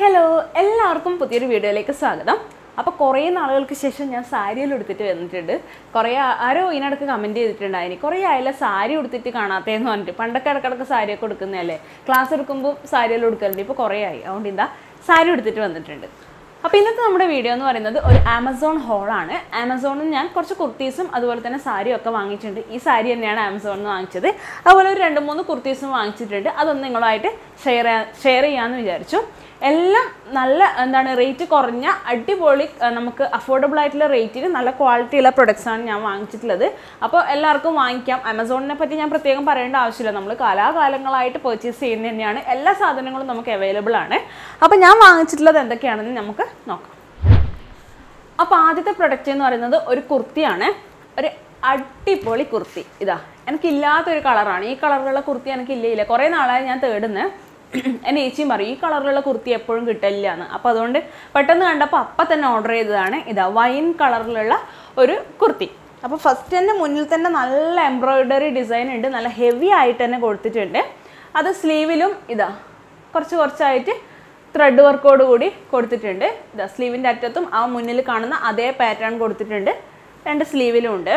hello എല്ലാവർക്കും പുതിയൊരു വീഡിയോയിലേക്ക് സ്വാഗതം അപ്പോൾ കുറേ നാളുകൾക്ക് ശേഷം ഞാൻ സാരിയിൽ ഉടുത്തിട്ട് വന്നിട്ടുണ്ട് കുറേ ആ- ആരോ ഇതിനിടക്ക് കമൻറ്റ് ചെയ്തിട്ടുണ്ടായിനി കുറേ ആയാലും സാരി ഉടുത്തിട്ട് കാണാത്തതെന്ന് പറഞ്ഞിട്ട് പണ്ടൊക്കെ ഇടക്കിടക്ക് സാരിയൊക്കെ ഉടുക്കുന്നതല്ലേ ക്ലാസ് എടുക്കുമ്പോൾ സാരിയെല്ലാം ഉടുക്കലുണ്ട് ഇപ്പോൾ കുറേ ആയി അതുകൊണ്ട് ഇതാ സാരി ഉടുത്തിട്ട് വന്നിട്ടുണ്ട് അപ്പോൾ ഇന്നത്തെ നമ്മുടെ വീഡിയോ എന്ന് പറയുന്നത് ഒരു ആമസോൺ ഹോളാണ് ആമസോണിൽ ഞാൻ കുറച്ച് കുർത്തീസും അതുപോലെ തന്നെ സാരിയും ഒക്കെ വാങ്ങിയിട്ടുണ്ട് ഈ സാരി തന്നെയാണ് ആമസോണിൽ നിന്ന് വാങ്ങിച്ചത് അതുപോലെ ഒരു രണ്ട് മൂന്ന് കുർത്തീസും വാങ്ങിച്ചിട്ടുണ്ട് അതൊന്ന് നിങ്ങളുമായിട്ട് ഷെയർ ഷെയർ ചെയ്യാമെന്ന് വിചാരിച്ചു എല്ലാം നല്ല എന്താണ് റേറ്റ് കുറഞ്ഞ അടിപൊളി ആ, നമുക്ക് അഫോർഡബിൾ ആയിട്ടുള്ള റേറ്റിന് നല്ല ക്വാളിറ്റിയുള്ള products ആണ് ഞാൻ വാങ്ങിച്ചിട്ടുള്ളത് അപ്പോൾ എല്ലാവർക്കും വാങ്ങിക്കാം ആമസോണിനെ പറ്റി ഞാൻ പ്രത്യേകം പറയേണ്ട ആവശ്യമില്ല നമ്മൾ കാലാകാലങ്ങളായിട്ട് പർച്ചേസ് ചെയ്യുന്നത് തന്നെയാണ് എല്ലാ സാധനങ്ങളും നമുക്ക് അവൈലബിൾ ആണ് അപ്പോൾ ഞാൻ വാങ്ങിച്ചിട്ടുള്ളത് എന്തൊക്കെയാണെന്ന് നമുക്ക് നോക്കാം അപ്പോൾ ആദ്യത്തെ പ്രൊഡക്റ്റ് എന്ന് പറയുന്നത് ഒരു കുർത്തിയാണ് ഒരു അടിപൊളി കുർത്തി ഇതാ എനിക്കില്ലാത്തൊരു കളറാണ് ഈ കളറിലുള്ള കുർത്തി എനിക്കില്ല ഇല്ല കുറേ നാളായി ഞാൻ തേടുന്നത് എൻ്റെ ചേച്ചിയും പറയും ഈ കളറിലുള്ള കുർത്തി എപ്പോഴും കിട്ടില്ല എന്ന് അപ്പോൾ അതുകൊണ്ട് പെട്ടെന്ന് കണ്ടപ്പോൾ അപ്പം തന്നെ ഓർഡർ ചെയ്തതാണ് ഇതാ വൈൻ കളറിലുള്ള ഒരു കുർത്തി അപ്പോൾ ഫസ്റ്റ് തന്നെ മുന്നിൽ തന്നെ നല്ല എംബ്രോയിഡറി ഡിസൈൻ ഉണ്ട് നല്ല ഹെവി ആയിട്ട് തന്നെ കൊടുത്തിട്ടുണ്ട് അത് സ്ലീവിലും ഇതാ കുറച്ച് കുറച്ചായിട്ട് ത്രെഡ് വർക്കോട് കൂടി കൊടുത്തിട്ടുണ്ട് ഇതാ സ്ലീവിൻ്റെ അറ്റത്തും ആ മുന്നിൽ കാണുന്ന അതേ പാറ്റേൺ കൊടുത്തിട്ടുണ്ട് രണ്ട് സ്ലീവിലും ഉണ്ട്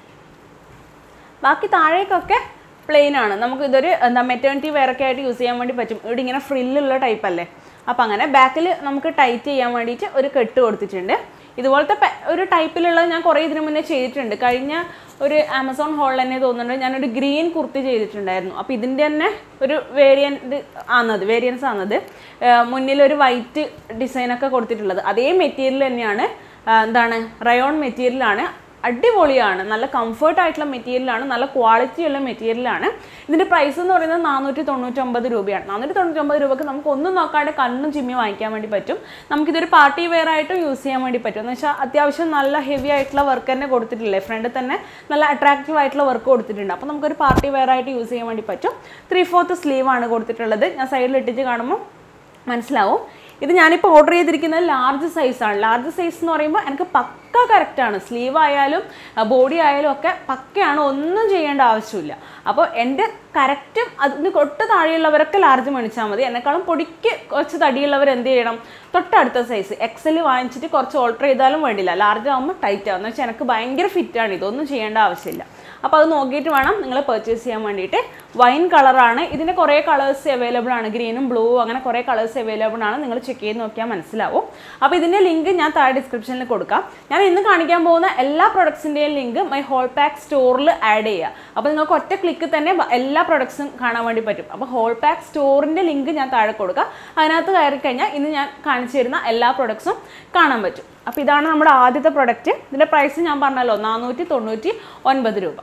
ബാക്കി താഴേക്കൊക്കെ പ്ലെയിൻ ആണ് നമുക്ക് ഇതൊരു എന്താ മെറ്റേണിറ്റി വെയറൊക്കെ ആയിട്ട് യൂസ് ചെയ്യാൻ വേണ്ടി പറ്റും ഇവിടെ ഇങ്ങനെ ഫ്രില്ലുള്ള ടൈപ്പ് അല്ലേ അപ്പം അങ്ങനെ ബാക്കിൽ നമുക്ക് ടൈറ്റ് ചെയ്യാൻ വേണ്ടിയിട്ട് ഒരു കെട്ട് കൊടുത്തിട്ടുണ്ട് ഇതുപോലത്തെ പെ- ഒരു ടൈപ്പിലുള്ളത് ഞാൻ കുറേ ഇതിനു മുന്നേ ചെയ്തിട്ടുണ്ട് കഴിഞ്ഞ ഒരു ആമസോൺ ഹോളിൽ തന്നെ തോന്നുന്നുണ്ട് ഞാനൊരു ഗ്രീൻ കുർത്തി ചെയ്തിട്ടുണ്ടായിരുന്നു അപ്പോൾ ഇതിൻ്റെ തന്നെ ഒരു വേരിയൻറ്റ് ആണത് വേരിയൻസ് ആണത് മുന്നിൽ ഒരു വൈറ്റ് ഡിസൈനൊക്കെ കൊടുത്തിട്ടുള്ളത് അതേ മെറ്റീരിയൽ തന്നെയാണ് ആ, എന്താണ് റയോൺ മെറ്റീരിയലാണ് അടിപൊളിയാണ് നല്ല കംഫർട്ട് ആയിട്ടുള്ള മെറ്റീരിയലാണ് നല്ല ക്വാളിറ്റി ഉള്ള മെറ്റീരിയലാണ് ഇതിൻ്റെ പ്രൈസ് എന്ന് പറയുന്നത് നാനൂറ്റി തൊണ്ണൂറ്റൊമ്പത് രൂപയാണ് നാനൂറ്റി തൊണ്ണൂറ്റൊമ്പത് രൂപക്ക് നമുക്ക് ഒന്നും നോക്കാതെ കണ്ണും ചിമ്മി വാങ്ങിക്കാൻ വേണ്ടി പറ്റും നമുക്കിതൊരു പാർട്ടി വെയർ ആയിട്ടും യൂസ് ചെയ്യാൻ വേണ്ടി പറ്റും എന്ന് വെച്ചാൽ അത്യാവശ്യം നല്ല ഹെവി ആയിട്ടുള്ള വർക്ക് തന്നെ കൊടുത്തിട്ടില്ലേ ഫ്രണ്ടിൽ തന്നെ നല്ല അട്രാക്റ്റീവ് ആയിട്ടുള്ള വർക്ക് കൊടുത്തിട്ടുണ്ട് അപ്പോൾ നമുക്കൊരു പാർട്ടി വെയർ ആയിട്ട് യൂസ് ചെയ്യാൻ വേണ്ടി പറ്റും ത്രീ ഫോർത്ത് സ്ലീവ് ആണ് കൊടുത്തിട്ടുള്ളത് ഞാൻ സൈഡിൽ ഇട്ടിട്ട് കാണുമ്പോൾ മനസ്സിലാവും ഇത് ഞാനിപ്പോൾ ഓർഡർ ചെയ്തിരിക്കുന്നത് ലാർജ് സൈസാണ് ലാർജ് സൈസ് എന്ന് പറയുമ്പോൾ എനിക്ക് പക്ക കറക്റ്റാണ് സ്ലീവ് ആയാലും ബോഡി ആയാലും ഒക്കെ പക്കയാണ് ഒന്നും ചെയ്യേണ്ട ആവശ്യമില്ല അപ്പോൾ എൻ്റെ കറക്റ്റും അതിന് തൊട്ട് താഴെയുള്ളവരൊക്കെ ലാർജ് മേടിച്ചാൽ മതി എന്നെക്കാളും പൊടിക്ക് കുറച്ച് തടിയുള്ളവർ എന്ത് ചെയ്യണം തൊട്ടടുത്ത സൈസ് എക്സൽ വാങ്ങിച്ചിട്ട് കുറച്ച് ഓൾട്ടർ ചെയ്താലും വേണ്ടില്ല ലാർജ് ആകുമ്പോൾ ടൈറ്റ് ആവും എന്ന് വെച്ചാൽ എനിക്ക് ഭയങ്കര ഫിറ്റാണ് ഇതൊന്നും ചെയ്യേണ്ട ആവശ്യമില്ല അപ്പോൾ അത് നോക്കിയിട്ട് വേണം നിങ്ങൾ പർച്ചേസ് ചെയ്യാൻ വേണ്ടിയിട്ട് വൈൻ കളറാണ് ഇതിൻ്റെ കുറേ കളേഴ്സ് അവൈലബിൾ ആണ് ഗ്രീനും ബ്ലൂ അങ്ങനെ കുറേ കളേഴ്സ് അവൈലബിൾ ആണ് നിങ്ങൾ ചെക്ക് ചെയ്ത് നോക്കിയാൽ മനസ്സിലാവും അപ്പോൾ ഇതിൻ്റെ ലിങ്ക് ഞാൻ താഴെ ഡിസ്ക്രിപ്ഷനിൽ കൊടുക്കാം ഞാൻ ഇന്ന് കാണിക്കാൻ പോകുന്ന എല്ലാ പ്രൊഡക്ട്സിൻ്റെയും ലിങ്ക് മൈ ഹോൾ പാക്ക് സ്റ്റോറിൽ ആഡ് ചെയ്യുക അപ്പോൾ നിങ്ങൾക്ക് ഒറ്റ ക്ലിക്ക് തന്നെ ബ- എല്ലാ പ്രൊഡക്ട്സും കാണാൻ വേണ്ടി പറ്റും അപ്പോൾ ഹോൾ പാക്ക് സ്റ്റോറിൻ്റെ ലിങ്ക് ഞാൻ താഴെ കൊടുക്കാം അതിനകത്ത് കയറി കഴിഞ്ഞാൽ ഇന്ന് ഞാൻ കാണിച്ചു തരുന്ന എല്ലാ പ്രൊഡക്ട്സും കാണാൻ പറ്റും അപ്പോൾ ഇതാണ് നമ്മുടെ ആദ്യത്തെ പ്രൊഡക്റ്റ് ഇതിൻ്റെ പ്രൈസ് ഞാൻ പറഞ്ഞല്ലോ നാനൂറ്റി തൊണ്ണൂറ്റി ഒൻപത് രൂപ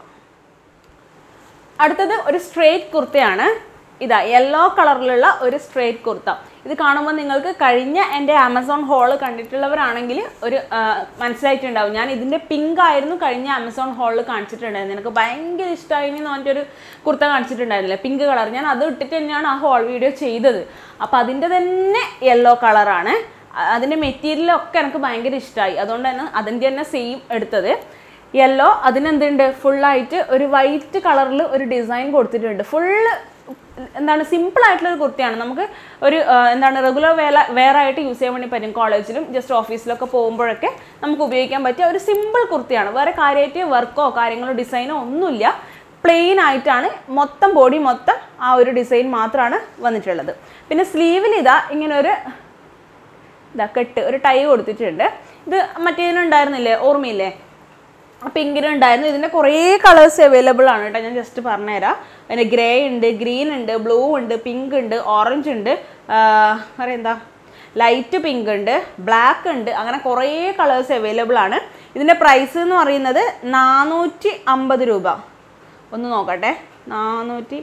അടുത്തത് ഒരു സ്ട്രേറ്റ് കുർത്തയാണ് ഇതാ യെല്ലോ കളറിലുള്ള ഒരു സ്ട്രേറ്റ് കുർത്ത ഇത് കാണുമ്പോൾ നിങ്ങൾക്ക് കഴിഞ്ഞ എൻ്റെ ആമസോൺ ഹോള് കണ്ടിട്ടുള്ളവരാണെങ്കിൽ ഒരു ആ, മനസ്സിലായിട്ടുണ്ടാവും ഞാൻ ഇതിൻ്റെ പിങ്ക് ആയിരുന്നു കഴിഞ്ഞ ആമസോൺ ഹോളിൽ കാണിച്ചിട്ടുണ്ടായിരുന്നത് എനിക്ക് ഭയങ്കര ഇഷ്ടമായി എന്ന് പറഞ്ഞിട്ടൊരു കുർത്ത കാണിച്ചിട്ടുണ്ടായിരുന്നില്ല പിങ്ക് കളർ ഞാൻ അത് ഇട്ടിട്ട് തന്നെയാണ് ആ ഹോൾ വീഡിയോ ചെയ്തത് അപ്പോൾ അതിൻ്റെ തന്നെ യെല്ലോ കളറാണ് അതിൻ്റെ മെറ്റീരിയലൊക്കെ എനിക്ക് ഭയങ്കര ഇഷ്ടമായി അതുകൊണ്ട് തന്നെ അതിൻ്റെ തന്നെ സെയിം എടുത്തത് യെല്ലോ അതിനെന്തുണ്ട് ഫുള്ളായിട്ട് ഒരു വൈറ്റ് കളറിൽ ഒരു ഡിസൈൻ കൊടുത്തിട്ടുണ്ട് ഫുള്ള് എന്താണ് സിമ്പിൾ ആയിട്ടുള്ള ഒരു കുർത്തിയാണ് നമുക്ക് ഒരു ആ, എന്താണ് റെഗുലർ വേല വെയർ ആയിട്ട് യൂസ് ചെയ്യാൻ വേണ്ടി പറ്റും കോളേജിലും ജസ്റ്റ് ഓഫീസിലൊക്കെ പോകുമ്പോഴൊക്കെ നമുക്ക് ഉപയോഗിക്കാൻ പറ്റിയ ഒരു സിമ്പിൾ കുർത്തിയാണ് വേറെ കാര്യമായിട്ട് വർക്കോ കാര്യങ്ങളോ ഡിസൈനോ ഒന്നുമില്ല പ്ലെയിൻ ആയിട്ടാണ് മൊത്തം ബോഡി മൊത്തം ആ ഒരു ഡിസൈൻ മാത്രമാണ് വന്നിട്ടുള്ളത് പിന്നെ സ്ലീവിൽ ഇതാ ഇങ്ങനെ ഒരു ഇതാ കെട്ട് ഒരു ടൈ കൊടുത്തിട്ടുണ്ട് ഇത് മറ്റേതിനുണ്ടായിരുന്നില്ലേ ഓർമ്മയില്ലേ പിങ്കിന് ഉണ്ടായിരുന്നു ഇതിൻ്റെ കുറേ കളേഴ്സ് അവൈലബിൾ ആണ് കേട്ടോ ഞാൻ ജസ്റ്റ് പറഞ്ഞുതരാം പിന്നെ ഗ്രേ ഉണ്ട് ഗ്രീൻ ഉണ്ട് ബ്ലൂ ഉണ്ട് പിങ്ക് ഉണ്ട് ഓറഞ്ച് ഉണ്ട് പറയാ എന്താ ലൈറ്റ് പിങ്ക് ഉണ്ട് ബ്ലാക്ക് ഉണ്ട് അങ്ങനെ കുറേ കളേഴ്സ് അവൈലബിൾ ആണ് ഇതിൻ്റെ പ്രൈസ് എന്ന് പറയുന്നത് നാനൂറ്റി അമ്പത് രൂപ ഒന്ന് നോക്കട്ടെ നാനൂറ്റി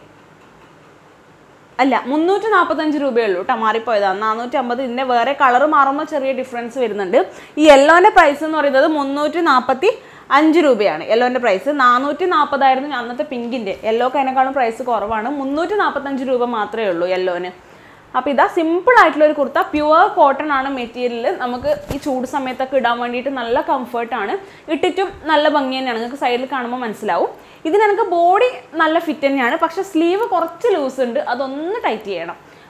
അല്ല മുന്നൂറ്റി നാൽപ്പത്തഞ്ച് രൂപയേ ഉള്ളൂ കേട്ടോ മാറിപ്പോയതാണ് നാനൂറ്റി അമ്പത് ഇതിൻ്റെ വേറെ കളർ മാറുമ്പോൾ ചെറിയ ഡിഫറൻസ് വരുന്നുണ്ട് ഈ യെല്ലോൻ്റെ പ്രൈസ് എന്ന് പറയുന്നത് മുന്നൂറ്റി നാൽപ്പത്തി അഞ്ച് രൂപയാണ് യെല്ലോൻ്റെ പ്രൈസ് നാനൂറ്റി നാൽപ്പതായിരുന്നു അന്നത്തെ പിങ്കിൻ്റെ യെല്ലോക്ക് അതിനേക്കാളും പ്രൈസ് കുറവാണ് മുന്നൂറ്റി നാൽപ്പത്തഞ്ച് രൂപ മാത്രമേ ഉള്ളൂ യെല്ലോന് അപ്പോൾ ഇതാ സിമ്പിൾ ആയിട്ടുള്ള ഒരു കുർത്ത പ്യുവർ കോട്ടൺ ആണ് മെറ്റീരിയൽ നമുക്ക് ഈ ചൂട് സമയത്തൊക്കെ ഇടാൻ വേണ്ടിയിട്ട് നല്ല കംഫർട്ടാണ് ഇട്ടിട്ടും നല്ല ഭംഗി തന്നെയാണ് നിങ്ങൾക്ക് സൈഡിൽ കാണുമ്പോൾ മനസ്സിലാവും ഇതിന് എനിക്ക് ബോഡി നല്ല ഫിറ്റ് തന്നെയാണ് പക്ഷെ സ്ലീവ് കുറച്ച് ലൂസ് ഉണ്ട് അതൊന്ന് ടൈറ്റ് ചെയ്യണം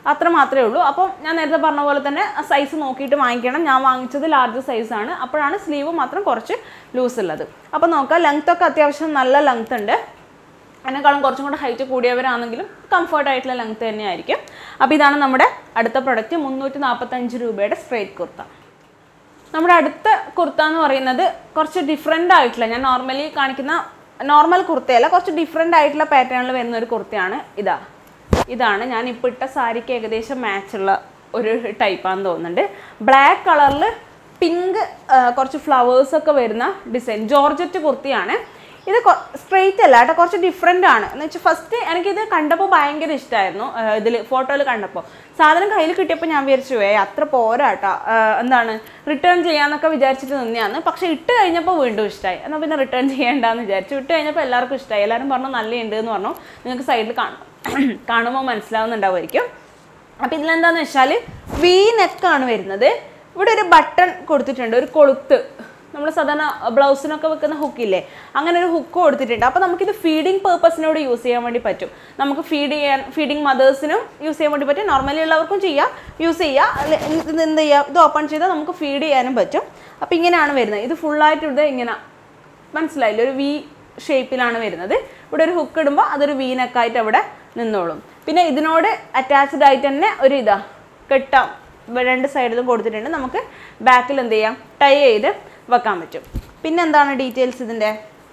അത്ര മാത്രമേ ഉള്ളൂ അപ്പോൾ ഞാൻ നേരത്തെ പറഞ്ഞ പോലെ തന്നെ സൈസ് നോക്കിയിട്ട് വാങ്ങിക്കണം ഞാൻ വാങ്ങിച്ചത് ലാർജ് സൈസാണ് അപ്പോഴാണ് സ്ലീവ് മാത്രം കുറച്ച് ലൂസ് ഉള്ളത് അപ്പോൾ നോക്കാം ലെങ്ത് ഒക്കെ അത്യാവശ്യം നല്ല ലെങ്ത് ഉണ്ട് അതിനേക്കാളും കുറച്ചും കൂടെ ഹൈറ്റ് കൂടിയവരാണെങ്കിലും കംഫർട്ട് ആയിട്ടുള്ള ലെങ്ത് തന്നെയായിരിക്കും അപ്പോൾ ഇതാണ് നമ്മുടെ അടുത്ത പ്രൊഡക്റ്റ് മുന്നൂറ്റി നാൽപ്പത്തഞ്ച് രൂപയുടെ സ്ട്രേറ്റ് കുർത്ത നമ്മുടെ അടുത്ത കുർത്ത എന്ന് പറയുന്നത് കുറച്ച് ഡിഫറെൻ്റ് ആയിട്ടുള്ള ഞാൻ നോർമലി കാണിക്കുന്ന നോർമൽ കുർത്തയല്ല കുറച്ച് ഡിഫറെൻ്റ് ആയിട്ടുള്ള പാറ്റേണിൽ വരുന്ന ഒരു കുർത്തയാണ് ഇതാ ഇതാണ് ഞാൻ ഇപ്പോൾ ഇട്ട സാരിക്ക് ഏകദേശം മാച്ചുള്ള ഒരു ടൈപ്പാണെന്ന് തോന്നുന്നുണ്ട് ബ്ലാക്ക് കളറിൽ പിങ്ക് കുറച്ച് ഫ്ലവേഴ്സ് ഒക്കെ വരുന്ന ഡിസൈൻ ജോർജറ്റ് കുർത്തിയാണ് ഇത് സ്ട്രെയിറ്റ് അല്ല കേട്ടോ കുറച്ച് ഡിഫറെൻ്റ് ആണ് എന്ന് വെച്ചാൽ ഫസ്റ്റ് എനിക്കിത് കണ്ടപ്പോൾ ഭയങ്കര ഇഷ്ടമായിരുന്നു ഇതിൽ ഫോട്ടോയിൽ കണ്ടപ്പോൾ സാധനം കയ്യിൽ കിട്ടിയപ്പോൾ ഞാൻ വിചാരിച്ചു ഏ അത്ര പോരാ കേട്ടോ എന്താണ് റിട്ടേൺ ചെയ്യാന്നൊക്കെ വിചാരിച്ചിട്ട് നിന്നെയാണ് പക്ഷേ ഇട്ട് കഴിഞ്ഞപ്പോൾ വീണ്ടും ഇഷ്ടമായി എന്നാൽ പിന്നെ റിട്ടേൺ ചെയ്യേണ്ടെന്ന് വിചാരിച്ചു ഇട്ട് കഴിഞ്ഞപ്പോൾ എല്ലാവർക്കും ഇഷ്ടമായി എല്ലാവരും പറഞ്ഞു നല്ലയുണ്ട് എന്ന് പറഞ്ഞു നിങ്ങൾക്ക് സൈഡിൽ കാണും കാണുമ്പോൾ മനസ്സിലാവുന്നുണ്ടാവുമായിരിക്കും അപ്പോൾ ഇതിലെന്താന്ന് വെച്ചാൽ വി നെക്കാണ് വരുന്നത് ഇവിടെ ഒരു ബട്ടൺ കൊടുത്തിട്ടുണ്ട് ഒരു കൊളുത്ത് നമ്മൾ സാധാരണ ബ്ലൗസിനൊക്കെ വെക്കുന്ന ഹുക്കില്ലേ അങ്ങനെ ഒരു ഹുക്ക് കൊടുത്തിട്ടുണ്ട് അപ്പോൾ നമുക്കിത് ഫീഡിങ് പേർപ്പസിനോട് യൂസ് ചെയ്യാൻ വേണ്ടി പറ്റും നമുക്ക് ഫീഡ് ചെയ്യാൻ ഫീഡിങ് മദേഴ്സിനും യൂസ് ചെയ്യാൻ വേണ്ടി പറ്റും നോർമലി ഉള്ളവർക്കും ചെയ്യാം യൂസ് ചെയ്യാം അല്ലെ- ഇത് എന്ത് ചെയ്യാം ഇത് ഓപ്പൺ ചെയ്താൽ നമുക്ക് ഫീഡ് ചെയ്യാനും പറ്റും അപ്പോൾ ഇങ്ങനെയാണ് വരുന്നത് ഇത് ഫുള്ളായിട്ട് ഇത് ഇങ്ങനെ മനസ്സിലായില്ലേ ഒരു വി ഷേപ്പിലാണ് വരുന്നത് ഇവിടെ ഒരു ഹുക്ക് ഇടുമ്പോൾ അതൊരു വി നെക്കായിട്ട് അവിടെ നിന്നോളും പിന്നെ ഇതിനോട് അറ്റാച്ച്ഡ് ആയിട്ട് തന്നെ ഒരു ഇതാ കെട്ടാം ഇവ- രണ്ട് സൈഡിലും കൊടുത്തിട്ടുണ്ട് നമുക്ക് ബാക്കിൽ എന്ത് ചെയ്യാം ടൈ ചെയ്ത് വെക്കാൻ പറ്റും പിന്നെ എന്താണ് ഡീറ്റെയിൽസ് ഇതിൻ്റെ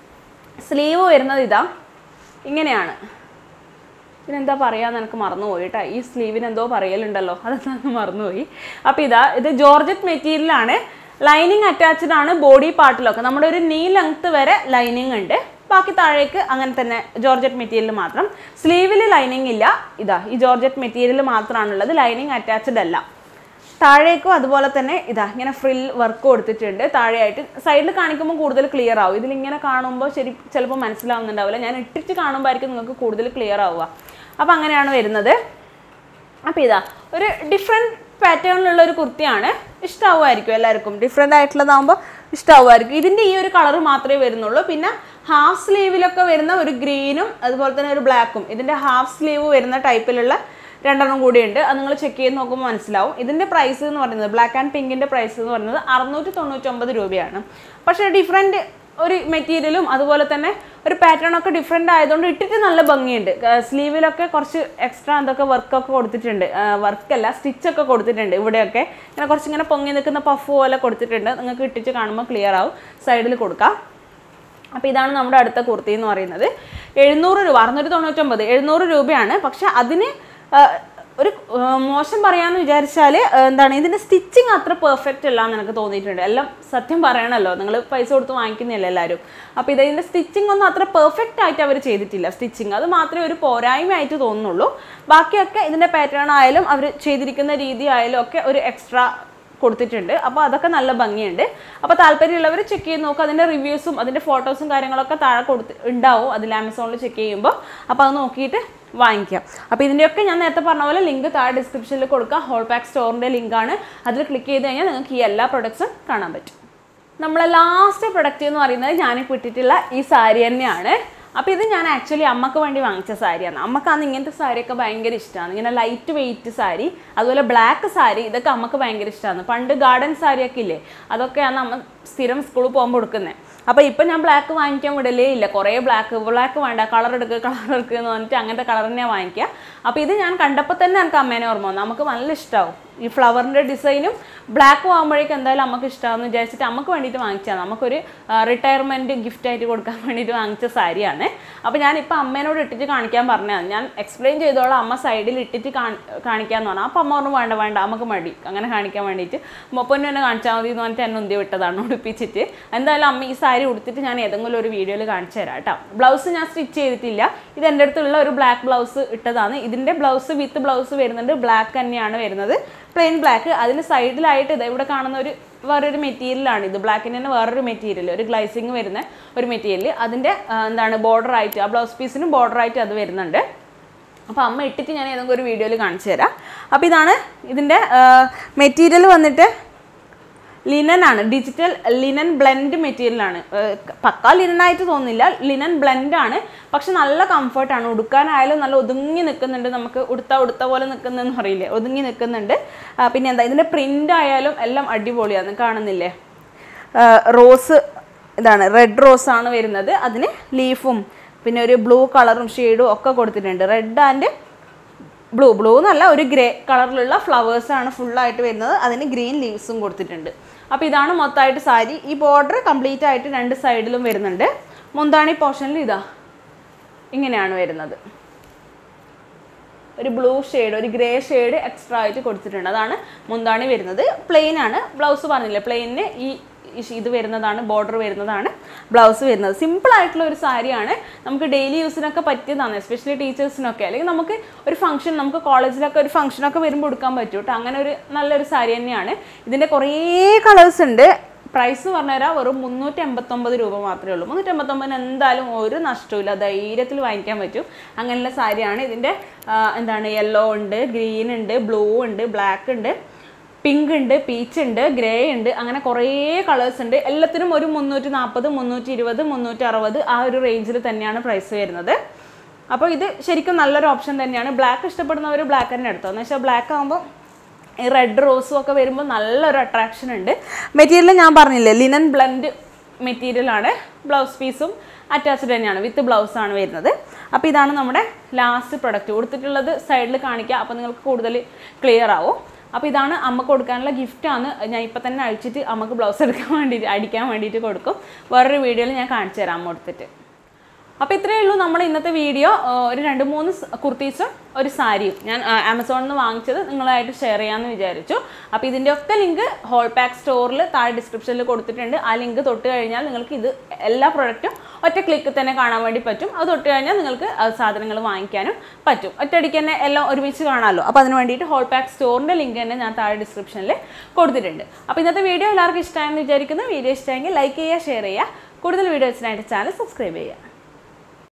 സ്ലീവ് വരുന്നത് ഇതാ ഇങ്ങനെയാണ് ഇതിനെന്താ പറയാന്ന് എനിക്ക് മറന്നുപോയി കേട്ടോ ഈ സ്ലീവിന് എന്തോ പറയലുണ്ടല്ലോ അതെന്താന്ന് മറന്നുപോയി അപ്പോൾ ഇതാ ഇത് ജോർജറ്റ് മെറ്റീരിയലാണ് ലൈനിങ് അറ്റാച്ച്ഡ് ആണ് ബോഡി പാർട്ടിലൊക്കെ നമ്മുടെ ഒരു നീ ലെങ്ത് വരെ ലൈനിങ് ഉണ്ട് ബാക്കി താഴേക്ക് അങ്ങനെ തന്നെ ജോർജറ്റ് മെറ്റീരിയൽ മാത്രം സ്ലീവിൽ ലൈനിങ് ഇല്ല ഇതാ ഈ ജോർജറ്റ് മെറ്റീരിയൽ മാത്രമാണുള്ളത് ലൈനിങ് അറ്റാച്ച്ഡ് അല്ല താഴേക്കും അതുപോലെ തന്നെ ഇതാ ഇങ്ങനെ ഫ്രിൽ വർക്ക് കൊടുത്തിട്ടുണ്ട് താഴെയായിട്ട് സൈഡിൽ കാണിക്കുമ്പോൾ കൂടുതൽ ക്ലിയർ ആവും ഇതിലിങ്ങനെ കാണുമ്പോൾ ശരി ചിലപ്പോൾ മനസ്സിലാവുന്നുണ്ടാവില്ല ഞാൻ ഇട്ടിട്ട് കാണുമ്പോൾ ആയിരിക്കും നിങ്ങൾക്ക് കൂടുതൽ ക്ലിയർ ആവുക അപ്പോൾ അങ്ങനെയാണ് വരുന്നത് അപ്പോൾ ഇതാ ഒരു ഡിഫറെൻറ്റ് പാറ്റേണിലുള്ള ഒരു കുർത്തിയാണ് ഇഷ്ടമാവുമായിരിക്കും എല്ലാവർക്കും ഡിഫറെൻ്റ് ആയിട്ടുള്ളതാകുമ്പോൾ ഇഷ്ടമാവുമായിരിക്കും ഇതിൻ്റെ ഈ ഒരു കളർ മാത്രമേ വരുന്നുള്ളൂ പിന്നെ ഹാഫ് സ്ലീവിലൊക്കെ വരുന്ന ഒരു ഗ്രീനും അതുപോലെ തന്നെ ഒരു ബ്ലാക്കും ഇതിൻ്റെ ഹാഫ് സ്ലീവ് വരുന്ന ടൈപ്പിലുള്ള രണ്ടെണ്ണം കൂടിയുണ്ട് അത് നിങ്ങൾ ചെക്ക് ചെയ്ത് നോക്കുമ്പോൾ മനസ്സിലാവും ഇതിൻ്റെ പ്രൈസ് എന്ന് പറയുന്നത് ബ്ലാക്ക് ആൻഡ് പിങ്കിൻ്റെ പ്രൈസ് എന്ന് പറയുന്നത് അറുന്നൂറ്റി തൊണ്ണൂറ്റൊമ്പത് രൂപയാണ് പക്ഷേ ഡിഫറെൻറ്റ് ഒരു മെറ്റീരിയലും അതുപോലെ തന്നെ ഒരു പാറ്റേൺ ഒക്കെ ഡിഫറെൻ്റ് ആയതുകൊണ്ട് ഇട്ടിട്ട് നല്ല ഭംഗിയുണ്ട് സ്ലീവിലൊക്കെ കുറച്ച് എക്സ്ട്രാ എന്തൊക്കെ വർക്കൊക്കെ കൊടുത്തിട്ടുണ്ട് വർക്കല്ല സ്റ്റിച്ചൊക്കെ കൊടുത്തിട്ടുണ്ട് ഇവിടെയൊക്കെ ഇങ്ങനെ കുറച്ച് ഇങ്ങനെ പൊങ്ങി നിൽക്കുന്ന പഫ് പോലെ കൊടുത്തിട്ടുണ്ട് നിങ്ങൾക്ക് ഇട്ടിട്ട് കാണുമ്പോൾ ക്ലിയർ ആവും സൈഡിൽ കൊടുക്കാം അപ്പോൾ ഇതാണ് നമ്മുടെ അടുത്ത കുർത്തി എന്ന് പറയുന്നത് എഴുന്നൂറ് രൂപ അറുന്നൂറ്റി തൊണ്ണൂറ്റൊമ്പത് എഴുന്നൂറ് രൂപയാണ് പക്ഷെ അതിന് ആ, ഒരു ആ, മോശം പറയാമെന്ന് വിചാരിച്ചാൽ എന്താണ് ഇതിൻ്റെ സ്റ്റിച്ചിങ് അത്ര പെർഫെക്റ്റ് അല്ല എന്ന് എനിക്ക് തോന്നിയിട്ടുണ്ട് എല്ലാം സത്യം പറയണമല്ലോ നിങ്ങൾ പൈസ കൊടുത്ത് വാങ്ങിക്കുന്നില്ല എല്ലാവരും അപ്പോൾ ഇതിൻ്റെ സ്റ്റിച്ചിങ് ഒന്നും അത്ര പെർഫെക്റ്റ് ആയിട്ട് അവർ ചെയ്തിട്ടില്ല സ്റ്റിച്ചിങ് അത് മാത്രമേ ഒരു പോരായ്മയായിട്ട് തോന്നുന്നുള്ളൂ ബാക്കിയൊക്കെ ഇതിൻ്റെ പാറ്റേൺ ആയാലും അവർ ചെയ്തിരിക്കുന്ന രീതി ആയാലും ഒക്കെ ഒരു എക്സ്ട്രാ കൊടുത്തിട്ടുണ്ട് അപ്പോൾ അതൊക്കെ നല്ല ഭംഗിയുണ്ട് അപ്പോൾ താല്പര്യമുള്ളവർ ചെക്ക് ചെയ്ത് നോക്കുക അതിൻ്റെ റിവ്യൂസും അതിൻ്റെ ഫോട്ടോസും കാര്യങ്ങളൊക്കെ താഴെ കൊടുത്ത് ഉണ്ടാവും അതിൽ ആമസോണിൽ ചെക്ക് ചെയ്യുമ്പോൾ അപ്പോൾ അത് നോക്കിയിട്ട് വാങ്ങിക്കാം അപ്പോൾ ഇതിൻ്റെയൊക്കെ ഞാൻ നേരത്തെ പറഞ്ഞ പോലെ ലിങ്ക് താഴെ ഡിസ്ക്രിപ്ഷനിൽ കൊടുക്കാം ഹോൾ പാക്ക് സ്റ്റോറിൻ്റെ ലിങ്കാണ് അതിൽ ക്ലിക്ക് ചെയ്ത് കഴിഞ്ഞാൽ നിങ്ങൾക്ക് ഈ എല്ലാ പ്രൊഡക്ട്സും കാണാൻ പറ്റും നമ്മളെ ലാസ്റ്റ് പ്രൊഡക്റ്റ് എന്ന് പറയുന്നത് ഞാനിപ്പോൾ ഇട്ടിട്ടുള്ള ഈ സാരി തന്നെയാണ് അപ്പോൾ ഇത് ഞാൻ ആക്ച്വലി അമ്മക്ക് വേണ്ടി വാങ്ങിച്ച സാരിയാണ് അമ്മക്കാന്ന് ഇങ്ങനത്തെ സാരിയൊക്കെ ഭയങ്കര ഇഷ്ടമാണ് ഇങ്ങനെ ലൈറ്റ് വെയിറ്റ് സാരി അതുപോലെ ബ്ലാക്ക് സാരി ഇതൊക്കെ അമ്മക്ക് ഭയങ്കര ഇഷ്ടമാണ് പണ്ട് ഗാർഡൻ സാരിയൊക്കെ ഇല്ലേ അതൊക്കെയാണ് അമ്മ സ്ഥിരം സ്കൂളിൽ പോകുമ്പോൾ കൊടുക്കുന്നത് അപ്പോൾ ഇപ്പം ഞാൻ ബ്ലാക്ക് വാങ്ങിക്കാൻ വിടലേ ഇല്ല കുറേ ബ്ലാക്ക് ബ്ലാക്ക് വേണ്ട കളർ എടുക്കുക കളർ എടുക്കുക എന്ന് പറഞ്ഞിട്ട് അങ്ങനത്തെ കളർ തന്നെയാണ് വാങ്ങിക്കുക അപ്പോൾ ഇത് ഞാൻ കണ്ടപ്പോൾ തന്നെ എനിക്ക് അമ്മേനെ ഓർമ്മ വന്നു നമുക്ക് നല്ല ഇഷ്ടമാവും ഈ ഫ്ലവറിൻ്റെ ഡിസൈനും ബ്ലാക്ക് ആകുമ്പോഴേക്കും എന്തായാലും നമുക്ക് ഇഷ്ടമാണെന്ന് വിചാരിച്ചിട്ട് നമുക്ക് വേണ്ടിയിട്ട് വാങ്ങിച്ചതാണ് നമുക്കൊരു റിട്ടയർമെൻറ്റ് ഗിഫ്റ്റ് ആയിട്ട് കൊടുക്കാൻ വേണ്ടിയിട്ട് വാങ്ങിച്ച സാരിയാണ് അപ്പോൾ ഞാനിപ്പോൾ അമ്മേനോട് ഇട്ടിട്ട് കാണിക്കാൻ പറഞ്ഞതാണ് ഞാൻ എക്സ്പ്ലെയിൻ ചെയ്തോളാം അമ്മ സൈഡിൽ ഇട്ടിട്ട് കാണി- കാണിക്കാമെന്ന് പറഞ്ഞു അപ്പോൾ അമ്മ പറഞ്ഞു വേണ്ട വേണ്ട നമുക്ക് മടി അങ്ങനെ കാണിക്കാൻ വേണ്ടിയിട്ട് മൊപ്പനും എന്നെ കാണിച്ചാൽ മതി എന്ന് പറഞ്ഞിട്ട് എന്നെ ഉന്തി വിട്ടതാണ് ഉടുപ്പിച്ചിട്ട് എന്തായാലും അമ്മ ഈ സാരി ഉടുത്തിട്ട് ഞാൻ ഏതെങ്കിലും ഒരു വീഡിയോയിൽ കാണിച്ചു തരാം കേട്ടോ ബ്ലൗസ് ഞാൻ സ്റ്റിച്ച് ചെയ്തിട്ടില്ല ഇത് എൻ്റെ അടുത്തുള്ള ഒരു ബ്ലാക്ക് ബ്ലൗസ് ഇട്ടതാണ് ഇതിൻ്റെ ബ്ലൗസ് വിത്ത് ബ്ലൗസ് വരുന്നുണ്ട് ബ്ലാക്ക് തന്നെയാണ് വരുന്നത് പ്ലെയിൻ ബ്ലാക്ക് അതിന് സൈഡിലായിട്ട് ഇത് ഇവിടെ കാണുന്ന ഒരു വേറൊരു മെറ്റീരിയലാണ് ഇത് ബ്ലാക്കിന് തന്നെ വേറൊരു മെറ്റീരിയൽ ഒരു ഗ്ലൈസിങ് വരുന്ന ഒരു മെറ്റീരിയൽ അതിൻ്റെ ആ, എന്താണ് border ആയിട്ട് ആ ബ്ലൗസ് പീസിനും border ആയിട്ട് അത് വരുന്നുണ്ട് അപ്പോൾ അമ്മ ഇട്ടിട്ട് ഞാൻ ഏതെങ്കിലും ഒരു വീഡിയോയിൽ കാണിച്ചു തരാം അപ്പോൾ ഇതാണ് ഇതിൻ്റെ മെറ്റീരിയൽ വന്നിട്ട് ലിനൻ ആണ് ഡിജിറ്റൽ ലിനൻ ബ്ലെൻഡ് മെറ്റീരിയലാണ് പക്ക ലിനൻ ആയിട്ട് തോന്നുന്നില്ല ലിനൻ ബ്ലെൻഡ് ആണ് പക്ഷെ നല്ല കംഫർട്ടാണ് ഉടുക്കാനായാലും നല്ല ഒതുങ്ങി നിൽക്കുന്നുണ്ട് നമുക്ക് ഉടുത്ത ഉടുത്ത പോലെ നിൽക്കുന്നതെന്ന് പറയില്ലേ ഒതുങ്ങി നിൽക്കുന്നുണ്ട് ആ, പിന്നെ എന്താ ഇതിൻ്റെ പ്രിൻ്റ് ആയാലും എല്ലാം അടിപൊളിയാണ് കാണുന്നില്ലേ റോസ് ഇതാണ് റെഡ് റോസ് ആണ് വരുന്നത് അതിന് ലീഫും പിന്നെ ഒരു ബ്ലൂ കളറും ഷെയ്ഡും ഒക്കെ കൊടുത്തിട്ടുണ്ട് റെഡ് ആൻഡ് ബ്ലൂ ബ്ലൂ എന്നല്ല ഒരു ഗ്രേ കളറിലുള്ള ഫ്ലവേഴ്സാണ് ഫുള്ളായിട്ട് വരുന്നത് അതിന് ഗ്രീൻ ലീവ്സും കൊടുത്തിട്ടുണ്ട് അപ്പോൾ ഇതാണ് മൊത്തമായിട്ട് സാരി ഈ ബോർഡർ കംപ്ലീറ്റ് ആയിട്ട് രണ്ട് സൈഡിലും വരുന്നുണ്ട് മുന്താണി പോർഷനിൽ ഇതാ ഇങ്ങനെയാണ് വരുന്നത് ഒരു ബ്ലൂ ഷെയ്ഡ് ഒരു ഗ്രേ ഷെയ്ഡ് എക്സ്ട്രാ ആയിട്ട് കൊടുത്തിട്ടുണ്ട് അതാണ് മുന്താണി വരുന്നത് പ്ലെയിൻ ആണ് ബ്ലൗസ് പറഞ്ഞില്ലേ പ്ലെയിനിന് ഈ ഈ ഇത് വരുന്നതാണ് ബോർഡർ വരുന്നതാണ് ബ്ലൗസ് വരുന്നത് സിമ്പിൾ ആയിട്ടുള്ള ഒരു സാരിയാണ് നമുക്ക് ഡെയിലി യൂസിനൊക്കെ പറ്റിയതാണ് എസ്പെഷ്യലി ടീച്ചേഴ്സിനൊക്കെ അല്ലെങ്കിൽ നമുക്ക് ഒരു ഫംഗ്ഷൻ നമുക്ക് കോളേജിലൊക്കെ ഒരു ഫംഗ്ഷനൊക്കെ വരുമ്പോൾ എടുക്കാൻ പറ്റും കേട്ടോ അങ്ങനെ ഒരു നല്ലൊരു സാരി തന്നെയാണ് ഇതിൻ്റെ കുറേ കളേഴ്സ് ഉണ്ട് പ്രൈസ് പറഞ്ഞുതരാം വെറും മുന്നൂറ്റി എൺപത്തൊമ്പത് രൂപ മാത്രമേ ഉള്ളൂ മുന്നൂറ്റി എൺപത്തൊമ്പതിന് എന്തായാലും ഒരു നഷ്ടമില്ല ധൈര്യത്തിൽ വാങ്ങിക്കാൻ പറ്റും അങ്ങനെയുള്ള സാരിയാണ് ഇതിൻ്റെ ആ, എന്താണ് യെല്ലോ ഉണ്ട് ഗ്രീൻ ഉണ്ട് ബ്ലൂ ഉണ്ട് ബ്ലാക്ക് ഉണ്ട് പിങ്ക് ഉണ്ട് പീച്ച് ഉണ്ട് ഗ്രേ ഉണ്ട് അങ്ങനെ കുറേ കളേഴ്സ് ഉണ്ട് എല്ലാത്തിനും ഒരു മുന്നൂറ്റി നാൽപ്പത് മുന്നൂറ്റി ഇരുപത് മുന്നൂറ്റി അറുപത് ആ ഒരു റേഞ്ചിൽ തന്നെയാണ് പ്രൈസ് വരുന്നത് അപ്പോൾ ഇത് ശരിക്കും നല്ലൊരു ഓപ്ഷൻ തന്നെയാണ് ബ്ലാക്ക് ഇഷ്ടപ്പെടുന്നവർ ബ്ലാക്ക് തന്നെ എടുത്തോ എന്ന് വെച്ചാൽ ബ്ലാക്ക് ആകുമ്പോൾ ഈ റെഡ് റോസും ഒക്കെ വരുമ്പോൾ നല്ലൊരു അട്രാക്ഷൻ ഉണ്ട് മെറ്റീരിയൽ ഞാൻ പറഞ്ഞില്ലേ ലിനൻ ബ്ലെൻഡ് മെറ്റീരിയലാണ് ബ്ലൗസ് പീസും അറ്റാച്ച്ഡ് തന്നെയാണ് വിത്ത് ബ്ലൗസ് ആണ് വരുന്നത് അപ്പോൾ ഇതാണ് നമ്മുടെ ലാസ്റ്റ് പ്രൊഡക്റ്റ് കൊടുത്തിട്ടുള്ളത് സൈഡിൽ കാണിക്കുക അപ്പോൾ നിങ്ങൾക്ക് കൂടുതൽ ക്ലിയർ ആവും അപ്പോൾ ഇതാണ് അമ്മക്ക് കൊടുക്കാനുള്ള ഗിഫ്റ്റാണ് ഞാൻ ഇപ്പം തന്നെ അഴിച്ചിട്ട് അമ്മക്ക് ബ്ലൗസ് എടുക്കാൻ വേണ്ടിയിട്ട് അടിക്കാൻ വേണ്ടിയിട്ട് കൊടുക്കും വേറൊരു വീഡിയോയിൽ ഞാൻ കാണിച്ചു തരാം അമ്മ കൊടുത്തിട്ട് അപ്പോൾ ഇത്രയേ ഉള്ളൂ നമ്മുടെ ഇന്നത്തെ വീഡിയോ ഒരു രണ്ട് മൂന്ന് സ് കുർത്തീസും ഒരു സാരിയും ഞാൻ ആ, ആമസോണിൽ നിന്ന് വാങ്ങിച്ചത് നിങ്ങളായിട്ട് ഷെയർ ചെയ്യാമെന്ന് വിചാരിച്ചു അപ്പോൾ ഇതിൻ്റെ ഒക്കെ ലിങ്ക് ഹോൾ പാക്ക് സ്റ്റോറിൽ താഴെ ഡിസ്ക്രിപ്ഷനിൽ കൊടുത്തിട്ടുണ്ട് ആ ലിങ്ക് തൊട്ട് കഴിഞ്ഞാൽ നിങ്ങൾക്ക് ഇത് എല്ലാ പ്രൊഡക്റ്റും ഒറ്റ ക്ലിക്ക് തന്നെ കാണാൻ വേണ്ടി പറ്റും അത് തൊട്ട് കഴിഞ്ഞാൽ നിങ്ങൾക്ക് സാധനങ്ങൾ വാങ്ങിക്കാനും പറ്റും ഒറ്റയടിക്ക് തന്നെ എല്ലാം ഒരുമിച്ച് കാണാമല്ലോ അപ്പോൾ അതിന് വേണ്ടിയിട്ട് ഹോൾ പാക്ക് സ്റ്റോറിൻ്റെ ലിങ്ക് തന്നെ ഞാൻ താഴെ ഡിസ്ക്രിപ്ഷനിൽ കൊടുത്തിട്ടുണ്ട് അപ്പോൾ ഇന്നത്തെ വീഡിയോ എല്ലാവർക്കും ഇഷ്ടമായെന്ന് വിചാരിക്കുന്നു വീഡിയോ ഇഷ്ടമെങ്കിൽ ലൈക്ക് ചെയ്യുക ഷെയർ ചെയ്യുക കൂടുതൽ വീഡിയോസിനായിട്ട് ചാനൽ സബ്സ്ക്രൈബ് ചെയ്യുക